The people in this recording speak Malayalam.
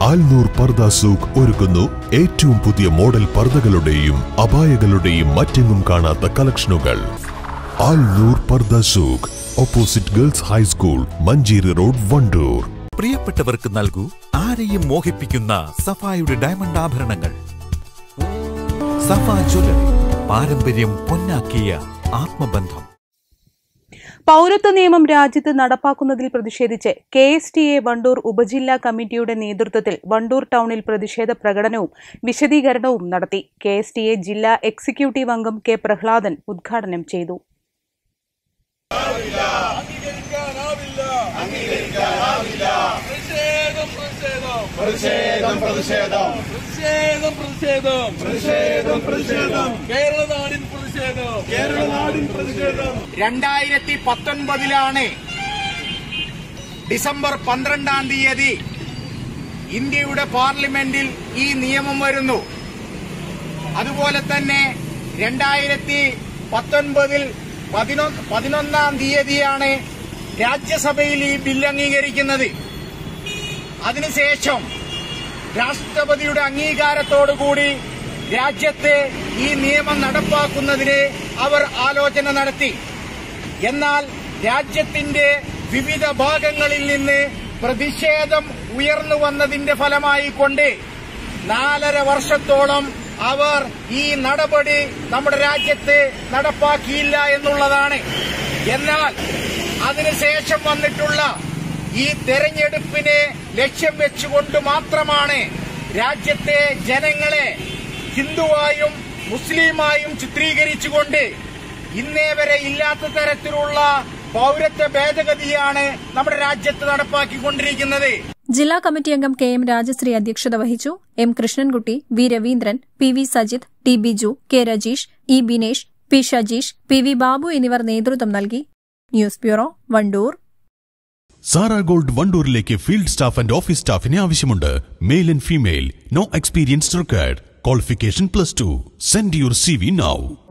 ആൽനൂർ പർദ സൂഖ് ഒരുക്കുന്നു ഏറ്റവും പുതിയ മോഡൽ പർദകളുടെയും അപായകളുടെയും മറ്റെങ്ങും കാണാത്ത കളക്ഷനുകൾ ആൽനൂർ പർദ സൂഖ് opposite girls high school Manjeri road Wandoor പ്രിയപ്പെട്ടവർക്ക് നൽകൂ ആരെയും മോഹിപ്പിക്കുന്ന സഫായുടെ ഡയമണ്ട് ആഭരണങ്ങൾ സഫ ജ്വല്ലറി പാരമ്പര്യം പൊന്നാക്കിയ ആത്മബന്ധം പൗരത്വ നിയമം രാജ്യത്ത് നടപ്പാക്കുന്നതിൽ പ്രതിഷേധിച്ച് K S T A Wandoor ഉപജില്ലാ കമ്മിറ്റിയുടെ നേതൃത്വത്തിൽ വണ്ടൂർ ടൗണിൽ പ്രതിഷേധ പ്രകടനവും വിശദീകരണവും നടത്തി കെ എസ് ടി എ ജില്ലാ എക്സിക്യൂട്ടീവ് അംഗം കെ പ്രഹ്ലാദൻ ഉദ്ഘാടനം ചെയ്തു പ്രതിഷേധം പ്രതിഷേധം പ്രതിഷേധം പ്രതിഷേധം പ്രതിഷേധം പ്രതിഷേധം കേരള നാടിൻ പ്രതിഷേധം കേരള നാടിൻ പ്രതിഷേധം രണ്ടായിരത്തി പത്തൊൻപതിലാണ് ഡിസംബർ പന്ത്രണ്ടാം തീയതി ഇന്ത്യയുടെ പാർലമെന്റിൽ ഈ നിയമം വരുന്നു അതുപോലെ തന്നെ രണ്ടായിരത്തി പത്തൊൻപതിൽ പതിനൊന്ന് പതിനൊന്നാം തീയതിയാണ് രാജ്യസഭയിൽ ഈ ബില്ല് അംഗീകരിക്കുന്നത് അതിനുശേഷം രാഷ്ട്രപതിയുടെ അംഗീകാരത്തോടുകൂടി രാജ്യത്ത് ഈ നിയമം നടപ്പാക്കുന്നതിന് അവർ ആലോചന നടത്തി എന്നാൽ രാജ്യത്തിന്റെ വിവിധ ഭാഗങ്ങളിൽ നിന്ന് പ്രതിഷേധം ഉയർന്നു വന്നതിന്റെ ഫലമായി കൊണ്ട് നാലര വർഷത്തോളം അവർ ഈ നടപടി നമ്മുടെ രാജ്യത്ത് നടപ്പാക്കിയില്ല എന്നുള്ളതാണ് എന്നാൽ അതിനുശേഷം വന്നിട്ടുള്ള ഈ തെരഞ്ഞെടുപ്പിനെ ലക്ഷ്യം വെച്ചുകൊണ്ട് മാത്രമാണ് രാജ്യത്തെ ജനങ്ങളെ ഹിന്ദുവായും മുസ്ലിമായും ചിത്രീകരിച്ചുകൊണ്ട് ഇന്നേ വരെ ഇല്ലാത്ത തരത്തിലുള്ള പൗരത്വ ഭേദഗതിയാണ് നമ്മുടെ രാജ്യത്ത് നടപ്പാക്കിക്കൊണ്ടിരിക്കുന്നത് ജില്ലാ കമ്മിറ്റി അംഗം കെ എം രാജശ്രീ അധ്യക്ഷത വഹിച്ചു M Krishnankutty V Raveendran P V Sajith T Biju K Rajeesh E Binesh P Shajeesh P V Babu എന്നിവർ നേതൃത്വം നൽകി news bureau Wandoor Zara gold വണ്ടൂരിലേക്ക് ഫീൽഡ് സ്റ്റാഫ് ആൻഡ് ഓഫീസ് സ്റ്റാഫിനെ ആവശ്യമുണ്ട് male and female no experience required qualification plus two send your C V now